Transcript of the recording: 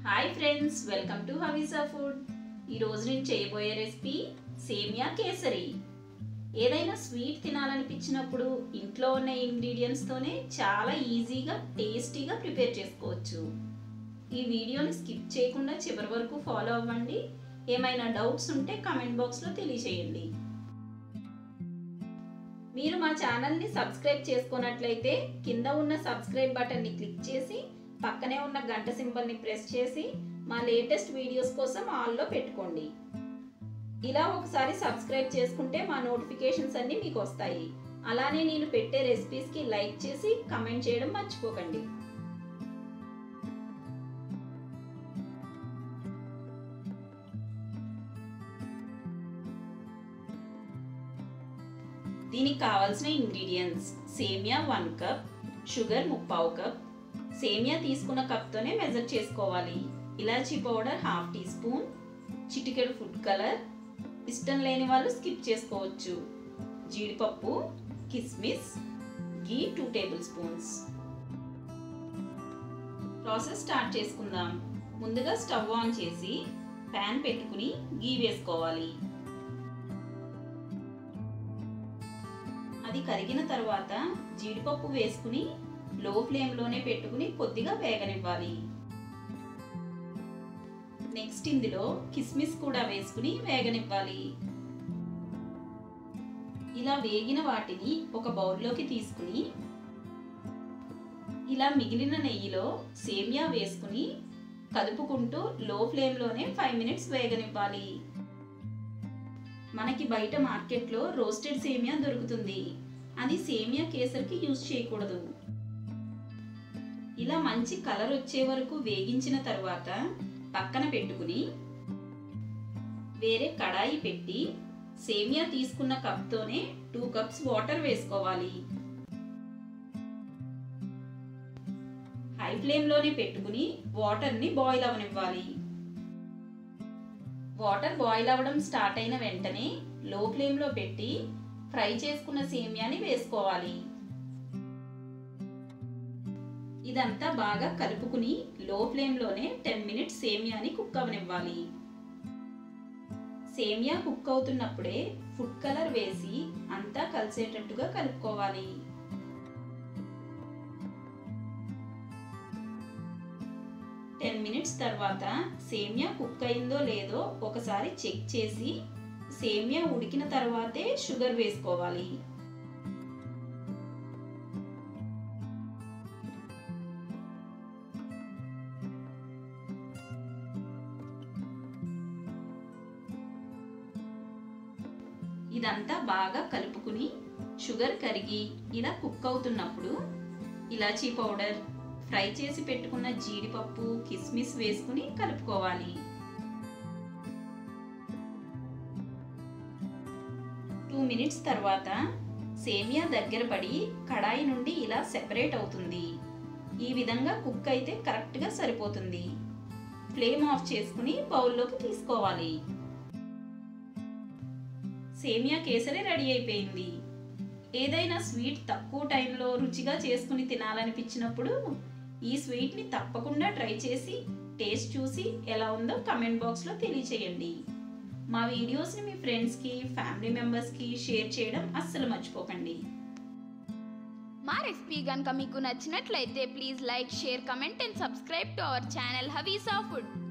hi friends welcome to Havisa food ఈరోజు నేను చేయబోయే రెసిపీ సేమియా కేసరి ఏదైనా స్వీట్ తినాలనిపించినప్పుడు ఇంట్లో ఉన్న ఇంగ్రీడియంట్స్తోనే చాలా ఈజీగా టేస్టీగా ప్రిపేర్ చేసుకోవచ్చు ఈ వీడియోని స్కిప్ చేయకుండా చివరి వరకు ఫాలో అవ్వండి ఏమైనా డౌట్స్ ఉంటే కామెంట్ బాక్స్లో తెలియచేయండి మీరు మా ఛానల్ని సబ్స్క్రైబ్ చేసుకున్నట్లయితే కింద ఉన్న సబ్స్క్రైబ్ బటన్ని క్లిక్ చేసి పక్కనే ఉన్న గంట సింబల్ని ప్రెస్ చేసి మా లేటెస్ట్ వీడియోస్ కోసం ఆల్లో పెట్టుకోండి ఇలా ఒకసారి సబ్స్క్రైబ్ చేసుకుంటే మా నోటిఫికేషన్స్ అన్నీ మీకు వస్తాయి అలానే నేను పెట్టే రెసిపీస్కి లైక్ చేసి కమెంట్ చేయడం మర్చిపోకండి దీనికి కావాల్సిన ఇంగ్రీడియంట్స్ సేమియా వన్ కప్ షుగర్ ముప్పావు కప్ సేమియా తీసుకున్న కప్తోనే మెజర్ చేసుకోవాలి ఇలాచీ పౌడర్ హాఫ్ టీ స్పూన్ చిటికెడు ఫుడ్ కలర్ ఇష్టం లేని వాళ్ళు స్కిప్ చేసుకోవచ్చు జీడిపప్పు కిస్మిస్ ghee two tablespoons process start చేసుకుందాం ముందుగా స్టవ్ ఆన్ చేసి ప్యాన్ పెట్టుకుని గీ వేసుకోవాలి అది కరిగిన తర్వాత జీడిపప్పు వేసుకుని లో ఫ్లేమ్లోనే పెట్టుకుని కొద్దిగా వేగనివ్వాలి నెక్స్ట్ ఇందులో కిస్మిస్ కూడా వేసుకుని వేగనివ్వాలి ఇలా వేగిన వాటిని ఒక బౌల్లోకి తీసుకుని ఇలా మిగిలిన నెయ్యిలో సేమియా వేసుకుని కలుపుకుంటూ లో ఫ్లేమ్లోనే ఫైవ్ మినిట్స్ వేగనివ్వాలి మనకి బయట మార్కెట్లో రోస్టెడ్ సేమియా దొరుకుతుంది అది సేమియా కేసరికి యూజ్ చేయకూడదు ఇలా మంచి కలర్ వచ్చే వరకు వేగించిన తర్వాత పక్కన పెట్టుకుని వేరే కడాయి పెట్టి సేమియా తీసుకున్న కప్తోనే టూ కప్స్ వాటర్ వేసుకోవాలి హై ఫ్లేమ్లోనే పెట్టుకుని వాటర్ని బాయిల్ అవనివ్వాలి వాటర్ బాయిల్ అవ్వడం స్టార్ట్ అయిన వెంటనే లో ఫ్లేమ్లో పెట్టి ఫ్రై చేసుకున్న సేమియాని వేసుకోవాలి ఇదంతా బాగా కలుపుకుని లో ఫ్లేమ్లోనే టెన్ మినిట్స్ సేమియాని కుక్ అవనివ్వాలి సేమియా కుక్ అవుతున్నప్పుడే ఫుడ్ కలర్ వేసి అంతా కలిసేటట్టుగా కలుపుకోవాలి టెన్ మినిట్స్ తర్వాత సేమియా కుక్ అయిందో లేదో ఒకసారి చెక్ చేసి సేమియా ఉడికిన తర్వాతే షుగర్ వేసుకోవాలి ఇదంతా బాగా కలుపుకుని షుగర్ కరిగి ఇలా కుక్ అవుతున్నప్పుడు ఇలాచీ పౌడర్ ఫ్రై చేసి పెట్టుకున్న జీడిపప్పు కిస్మిస్ వేసుకుని కలుపుకోవాలి టూ మినిట్స్ తర్వాత సేమియా దగ్గర పడి కడాయి నుండి ఇలా సెపరేట్ అవుతుంది ఈ విధంగా కుక్ అయితే కరెక్ట్గా సరిపోతుంది ఫ్లేమ్ ఆఫ్ చేసుకుని బౌల్లోకి తీసుకోవాలి సేమియా కేసరి రెడీ అయిపోయింది ఏదైనా స్వీట్ తక్కువ టైంలో రుచిగా చేసుకుని తినాలనిపించినప్పుడు ఈ స్వీట్ని తప్పకుండా ట్రై చేసి టేస్ట్ చూసి ఎలా ఉందో కమెంట్ బాక్స్లో తెలియచేయండి మా వీడియోస్ని మీ ఫ్రెండ్స్కి ఫ్యామిలీ మెంబర్స్కి షేర్ చేయడం అస్సలు మర్చిపోకండి మా రెసిపీ కనుక మీకు నచ్చినట్లయితే please like share comment and subscribe to our channel Havisa food